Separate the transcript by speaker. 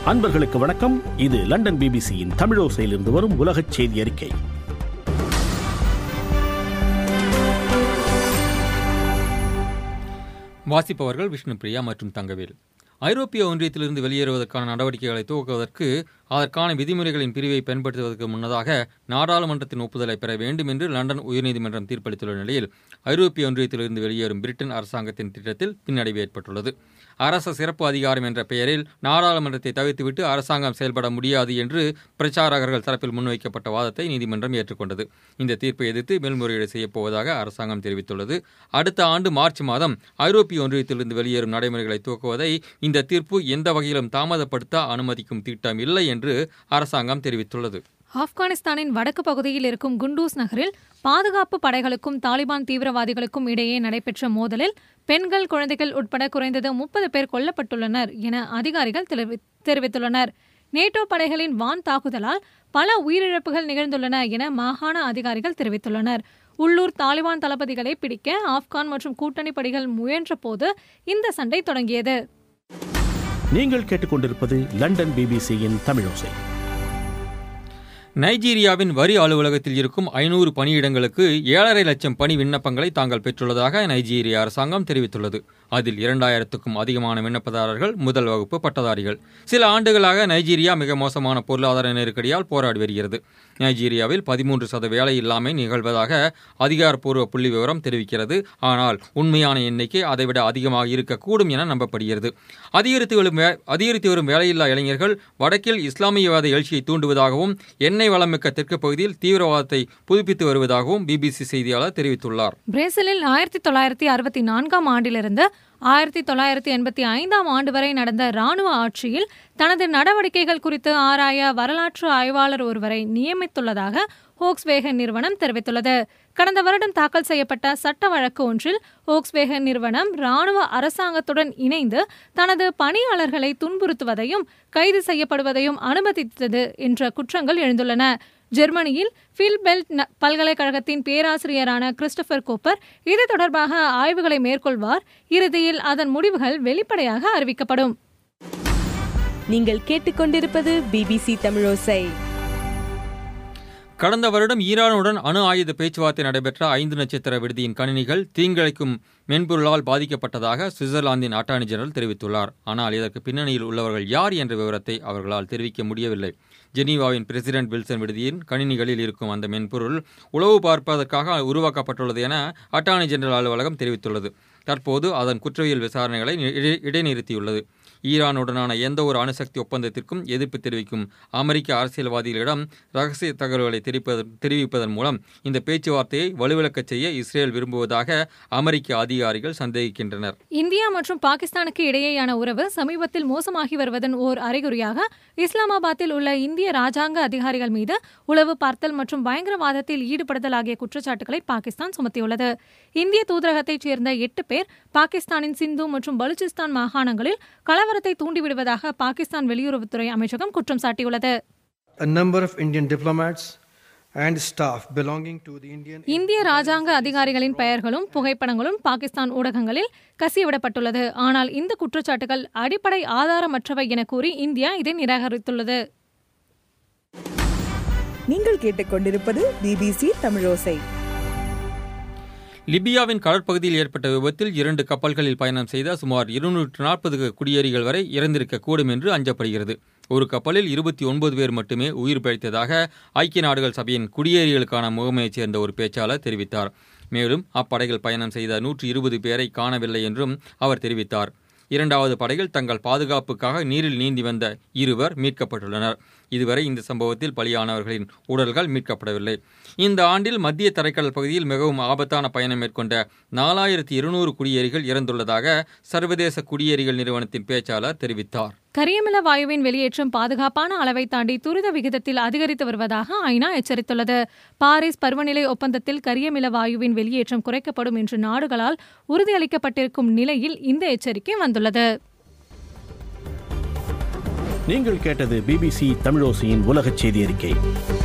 Speaker 1: அன்பர்களுக்கு வணக்கம் இது லண்டன் பிபிசியின் தமிழோசையிலிருந்து வரும் உலகச் செய்தி அறிக்கை
Speaker 2: வாசிப்பவர்கள் விஷ்ணுபிரியா மற்றும் தங்கவேல் ஐரோப்பிய ஒன்றியத்திலிருந்து வெளியேறுவதற்கான நடவடிக்கைகளை துவக்குவதற்கு அதற்கான விதிமுறைகளின் பிரிவை பயன்படுத்துவதற்கு முன்னதாக நாடாளுமன்றத்தின் ஒப்புதலை பெற வேண்டும் என்று லண்டன் உயர்நீதிமன்றம் தீர்ப்பளித்துள்ள நிலையில் ஐரோப்பிய ஒன்றியத்திலிருந்து வெளியேறும் பிரிட்டன் அரசாங்கத்தின் திட்டத்தில் பின்னடைவு ஏற்பட்டுள்ளது அரச சிறப்பு அதிகாரம் என்ற பெயரில் நாடாளுமன்றத்தை தவிர்த்துவிட்டு அரசாங்கம் செயல்பட முடியாது என்று பிரச்சாரகர்கள் தரப்பில் முன்வைக்கப்பட்ட வாதத்தை நீதிமன்றம் ஏற்றுக்கொண்டது இந்த தீர்ப்பை எதிர்த்து மேல்முறையீடு செய்யப்போவதாக அரசாங்கம் தெரிவித்துள்ளது அடுத்த ஆண்டு மார்ச் மாதம் ஐரோப்பிய ஒன்றியத்திலிருந்து வெளியேறும் நடைமுறைகளை துவக்குவதை இந்த தீர்ப்பு எந்த வகையிலும் தாமதப்படுத்த அனுமதிக்கும் திட்டம் இல்லை என்று அரசாங்கம் தெரிவித்துள்ளது
Speaker 3: ஆப்கானிஸ்தானின் வடக்கு பகுதியில் இருக்கும் குண்டூஸ் நகரில் பாதுகாப்பு படைகளுக்கும் தாலிபான் தீவிரவாதிகளுக்கும் இடையே நடைபெற்ற மோதலில் பெண்கள் குழந்தைகள் உட்பட குறைந்தது முப்பது பேர் கொல்லப்பட்டுள்ளனர் என அதிகாரிகள் தெரிவி- தெரிவித்துள்ளனர் நேட்டோ படைகளின் வான் தாக்குதலால் பல உயிரிழப்புகள் நிகழ்ந்துள்ளன என மாகாண அதிகாரிகள் தெரிவித்துள்ளனர் உள்ளூர் தாலிபான் தளபதிகளை பிடிக்க ஆப்கான் மற்றும் கூட்டணி படைகள் முயன்றபோது இந்த சண்டை தொடங்கியது
Speaker 1: நீங்கள் கேட்டுக்கொண்டிருப்பது லண்டன் பிபிசியின் தமிழோசை
Speaker 2: நைஜீரியாவின் வரி அலுவலகத்தில் இருக்கும் ஐநூறு பணியிடங்களுக்கு ஏழரை லட்சம் பணி விண்ணப்பங்களை தாங்கள் பெற்றுள்ளதாக நைஜீரிய அரசாங்கம் தெரிவித்துள்ளது அதில் இரண்டாயிரத்துக்கும் அதிகமான விண்ணப்பதாரர்கள் முதல் வகுப்பு பட்டதாரிகள் சில ஆண்டுகளாக நைஜீரியா மிக மோசமான பொருளாதார நெருக்கடியால் போராடி வருகிறது நைஜீரியாவில் பதிமூன்று சத வேலை இல்லாமை நிகழ்வதாக அதிகாரப்பூர்வ புள்ளி விவரம் தெரிவிக்கிறது ஆனால் உண்மையான எண்ணிக்கை அதைவிட அதிகமாக இருக்கக்கூடும் என நம்பப்படுகிறது அதிகரித்து வரும் வே- அதிகரித்து வரும் வேலையில்லா இளைஞர்கள் வடக்கில் இஸ்லாமியவாத எழுச்சியை தூண்டுவதாகவும் எண்ணெய் வளமிக்க தெற்கு பகுதியில் தீவிரவாதத்தை புதுப்பித்து வருவதாகவும் பிபிசி செய்தியாளர் தெரிவித்துள்ளார்
Speaker 3: பிரேசிலில் ஆயிரத்தி தொள்ளாயிரத்தி அறுபத்தி நான்காம் ஆண்டிலிருந்து ஆயிரத்தி தொள்ளாயிரத்தி எண்பத்தி ஐந்தாம் ஆண்டு வரை நடந்த ராணுவ ஆட்சியில் தனது நடவடிக்கைகள் குறித்து ஆராய வரலாற்று ஆய்வாளர் ஒருவரை நியமித்துள்ளதாக ஹோக்ஸ்வேகன் நிறுவனம் தெரிவித்துள்ளது கடந்த வருடம் தாக்கல் செய்யப்பட்ட சட்ட வழக்கு ஒன்றில் ஹோக்ஸ்வேகன் நிறுவனம் ராணுவ அரசாங்கத்துடன் இணைந்து தனது பணியாளர்களை துன்புறுத்துவதையும் கைது செய்யப்படுவதையும் அனுமதித்தது என்ற குற்றங்கள் எழுந்துள்ளன ஜெர்மனியில் ஃபில்பெல்ட் ந- பல்கலைக்கழகத்தின் பேராசிரியரான கிறிஸ்டோபர் கோப்பர் இது தொடர்பாக ஆய்வுகளை மேற்கொள்வார் இறுதியில் அதன் முடிவுகள் வெளிப்படையாக அறிவிக்கப்படும்
Speaker 4: நீங்கள் கேட்டுக்கொண்டிருப்பது பிபிசி தமிழோசை
Speaker 2: கடந்த வருடம் ஈரானுடன் அணு ஆயுத பேச்சுவார்த்தை நடைபெற்ற ஐந்து நட்சத்திர விடுதியின் கணினிகள் தீங்கிழைக்கும் மென்பொருளால் பாதிக்கப்பட்டதாக சுவிட்சர்லாந்தின் அட்டார்னி ஜெனரல் தெரிவித்துள்ளார் ஆனால் இதற்கு பின்னணியில் உள்ளவர்கள் யார் என்ற விவரத்தை அவர்களால் தெரிவிக்க முடியவில்லை ஜெனீவாவின் பிரசிடென்ட் வில்சன் விடுதியின் கணினிகளில் இருக்கும் அந்த மென்பொருள் உளவு பார்ப்பதற்காக உருவாக்கப்பட்டுள்ளது என அட்டார்னி ஜெனரல் அலுவலகம் தெரிவித்துள்ளது தற்போது அதன் குற்றவியல் விசாரணைகளை இடை- இடைநிறுத்தியுள்ளது ஈரானுடனான எந்த ஒரு அணுசக்தி ஒப்பந்தத்திற்கும் எதிர்ப்பு தெரிவிக்கும் அமெரிக்க அரசியல்வாதிகளிடம் ரகசிய தகவல்களை தெரிவிப்பதன் தெரிவிப்பதன் மூலம் இந்த பேச்சுவார்த்தையை வலுவிழக்கச் செய்ய இஸ்ரேல் விரும்புவதாக அமெரிக்க அதிகாரிகள் சந்தேகிக்கின்றனர்
Speaker 3: இந்தியா மற்றும் பாகிஸ்தானுக்கு இடையேயான உறவு சமீபத்தில் மோசமாகி வருவதன் ஓர் அறிகுறியாக இஸ்லாமாபாத்தில் உள்ள இந்திய ராஜாங்க அதிகாரிகள் மீது உளவு பார்த்தல் மற்றும் பயங்கரவாதத்தில் ஈடுபடுதல் ஆகிய குற்றச்சாட்டுகளை பாகிஸ்தான் சுமத்தியுள்ளது இந்திய தூதரகத்தைச் சேர்ந்த எட்டு பேர் பாகிஸ்தானின் சிந்து மற்றும் பலுச்சிஸ்தான் மாகாணங்களில் கலவரத்தை தூண்டிவிடுவதாக பாகிஸ்தான் வெளியுறவுத்துறை அமைச்சகம் குற்றம் சாட்டியுள்ளது
Speaker 5: a number of Indian diplomats and staff belonging to the Indian
Speaker 3: இந்திய ராஜாங்க அதிகாரிகளின் பெயர்களும் புகைப்படங்களும் பாகிஸ்தான் ஊடகங்களில் கசியவிடப்பட்டுள்ளது ஆனால் இந்த குற்றச்சாட்டுகள் அடிப்படை ஆதாரமற்றவை என கூறி இந்தியா இதை நிராகரித்துள்ளது
Speaker 4: நீங்கள் கேட்டுக்கொண்டிருப்பது பிபிசி தமிழோசை
Speaker 2: லிபியாவின் கடற்பகுதியில் ஏற்பட்ட விபத்தில் இரண்டு கப்பல்களில் பயணம் செய்த சுமார் இருநூற்று நாற்பது குடியேறிகள் வரை இறந்திருக்கக்கூடும் என்று அஞ்சப்படுகிறது ஒரு கப்பலில் இருபத்தி ஒன்பது பேர் மட்டுமே உயிர் பிழைத்ததாக ஐக்கிய நாடுகள் சபையின் குடியேறிகளுக்கான முகமையைச் சேர்ந்த ஒரு பேச்சாளர் தெரிவித்தார் மேலும் அப்படையில் பயணம் செய்த நூற்று இருபது பேரை காணவில்லை என்றும் அவர் தெரிவித்தார் இரண்டாவது படையில் தங்கள் பாதுகாப்புக்காக நீரில் நீந்தி வந்த இருவர் மீட்கப்பட்டுள்ளனர் இதுவரை இந்த சம்பவத்தில் பலியானவர்களின் உடல்கள் மீட்கப்படவில்லை இந்த ஆண்டில் மத்திய தரைக்கடல் பகுதியில் மிகவும் ஆபத்தான பயணம் மேற்கொண்ட நாலாயிரத்தி இருநூறு குடியேறிகள் இறந்துள்ளதாக சர்வதேச குடியேறிகள் நிறுவனத்தின் பேச்சாளர் தெரிவித்தார்
Speaker 3: கரியமில வாயுவின் வெளியேற்றம் பாதுகாப்பான அளவை தாண்டி துரித விகிதத்தில் அதிகரித்து வருவதாக ஐநா எச்சரித்துள்ளது பாரிஸ் பருவநிலை ஒப்பந்தத்தில் கரியமில வாயுவின் வெளியேற்றம் குறைக்கப்படும் என்று நாடுகளால் உறுதியளிக்கப்பட்டிருக்கும் நிலையில் இந்த எச்சரிக்கை வந்துள்ளது
Speaker 1: நீங்கள் கேட்டது பிபிசி தமிழோசையின் உலகச் செய்தி அறிக்கை